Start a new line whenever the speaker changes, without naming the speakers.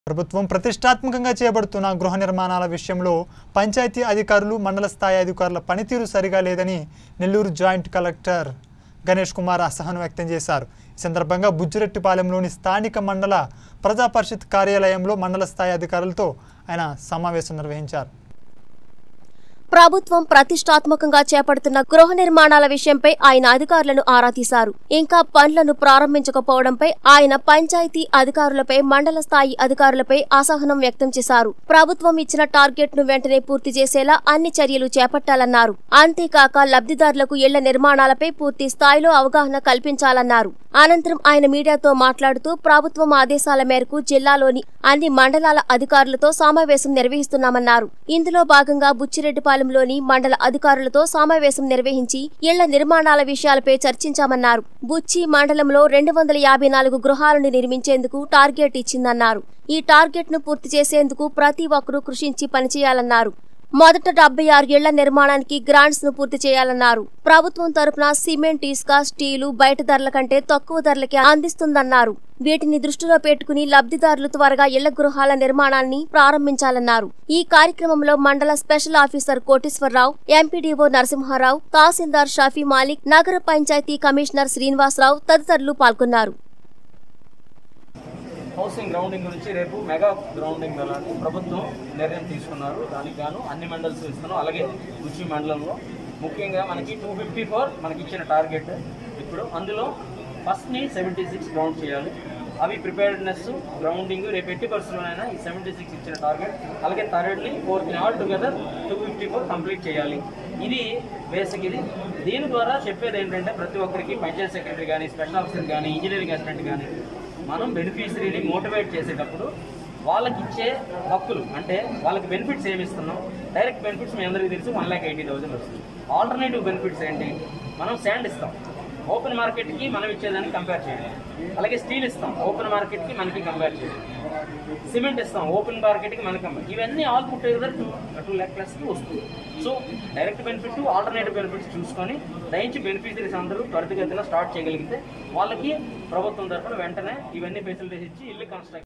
ప్రభుత్వం ప్రతిష్టాత్మకంగా చేపడుతున్న గృహ నిర్మాణాల విషయంలో పంచాయతీ అధికారులు మండల స్థాయి అధికారుల పనితీరు సరిగా లేదని నెల్లూరు జాయింట్ కలెక్టర్ గణేష్ కుమార్ అసహనం వ్యక్తం చేశారు ఈ సందర్భంగా బుజ్జిరెట్టిపాలెంలోని స్థానిక మండల ప్రజా పరిషత్ కార్యాలయంలో మండల స్థాయి అధికారులతో ఆయన సమావేశం నిర్వహించారు
ప్రభుత్వం ప్రతిష్టాత్మకంగా చేపడుతున్న గృహ నిర్మాణాల విషయంపై ఆయన అధికారులను ఆరా తీశారు ఇంకా పనులను ప్రారంభించకపోవడంపై ఆయన పంచాయతీ అధికారులపై మండల స్థాయి అధికారులపై అసహనం వ్యక్తం చేశారు ప్రభుత్వం ఇచ్చిన టార్గెట్ ను వెంటనే పూర్తి చేసేలా అన్ని చర్యలు చేపట్టాలన్నారు అంతేకాక లబ్ధిదారులకు ఇళ్ల నిర్మాణాలపై పూర్తి స్థాయిలో అవగాహన కల్పించాలన్నారు అనంతరం ఆయన మీడియాతో మాట్లాడుతూ ప్రభుత్వం ఆదేశాల మేరకు జిల్లాలోని అన్ని మండలాల అధికారులతో సమావేశం నిర్వహిస్తున్నామన్నారు ఇందులో భాగంగా బుచ్చిరెడ్డిపాలెంలోని మండల అధికారులతో సమావేశం నిర్వహించి ఇళ్ల నిర్మాణాల విషయాలపై చర్చించామన్నారు బుచ్చి మండలంలో రెండు వందల యాభై నాలుగు గృహాలను నిర్మించేందుకు టార్గెట్ ఇచ్చిందన్నారు ఈ టార్గెట్ ను పూర్తి చేసేందుకు ప్రతి ఒక్కరూ కృషించి పనిచేయాలన్నారు మొదట డెబ్బై ఆరు ఇళ్ల నిర్మాణానికి గ్రాంట్స్ ను పూర్తి చేయాలన్నారు ప్రభుత్వం తరపున సిమెంట్ ఇసుక స్టీలు బయట ధరల కంటే తక్కువ ధరలకే అందిస్తుందన్నారు వీటిని దృష్టిలో పెట్టుకుని లబ్ధిదారులు త్వరగా ఇళ్ల గృహాల నిర్మాణాన్ని ప్రారంభించాలన్నారు ఈ కార్యక్రమంలో మండల special officer Koteswararao MPDO Narasimharao tahsildar Shafi Malik నగర పంచాయతీ కమిషనర్ శ్రీనివాసరావు తదితరులు పాల్గొన్నారు
హౌసింగ్ గ్రౌండింగ్ గురించి రేపు మెగా గ్రౌండింగ్ వెళ్ళాలని ప్రభుత్వం నిర్ణయం తీసుకున్నారు దానికి గాను అన్ని మండల్స్ ఇస్తున్నాం అలాగే రుచి మండలంలో ముఖ్యంగా మనకి టూ ఫిఫ్టీ ఫోర్ మనకి ఇచ్చిన టార్గెట్ ఇప్పుడు అందులో ఫస్ట్ని సెవెంటీ సిక్స్ గ్రౌండ్ చేయాలి అవి ప్రిపేర్డ్నెస్ గ్రౌండింగ్ రేపు ఎట్టి పరిస్థితుల్లోనైనా ఈ సెవెంటీ సిక్స్ ఇచ్చిన టార్గెట్ అలాగే థర్డ్ని ఫోర్త్ని all together two fifty four complete చేయాలి ఇది బేసిక్ ఇది దీని ద్వారా చెప్పేది ఏంటంటే ప్రతి ఒక్కరికి పంచాయత్ సెక్రటరీ కానీ స్పెషల్ ఆఫీసర్ కానీ ఇంజనీరింగ్ అసిస్టెంట్ కానీ మనం బెనిఫిషరీని మోటివేట్ చేసేటప్పుడు వాళ్ళకి ఇచ్చే హక్కులు అంటే వాళ్ళకి బెనిఫిట్స్ ఏమి ఇస్తున్నాం డైరెక్ట్ బెనిఫిట్స్ మీ అందరికీ తెలుసు వన్ ల్యాక్ ఎయిటీ థౌసండ్ వస్తుంది ఆల్టర్నేటివ్ బెనిఫిట్స్ ఏంటి మనం శాండ్ ఇస్తాం ఓపెన్ మార్కెట్కి మనం ఇచ్చేదాన్ని కంపేర్ చేయండి అలాగే స్టీల్ ఇస్తాం ఓపెన్ మార్కెట్కి మనకి కంపేర్ చేయండి సిమెంట్ ఇస్తాం ఓపెన్ మార్కెట్కి మనకి కంపేర్ ఇవన్నీ all put together two two lakh ప్లస్కి వస్తుంది so direct benefit alternative benefits చూసుకొని దయించి బెనిఫిషరీస్ అందరూ త్వరితగతిన స్టార్ట్ చేయగలిగితే వాళ్ళకి ప్రభుత్వం తరఫున వెంటనే ఇవన్నీ ఫెసిలిటీస్ ఇచ్చి ఇల్లు కన్స్ట్రక్ట్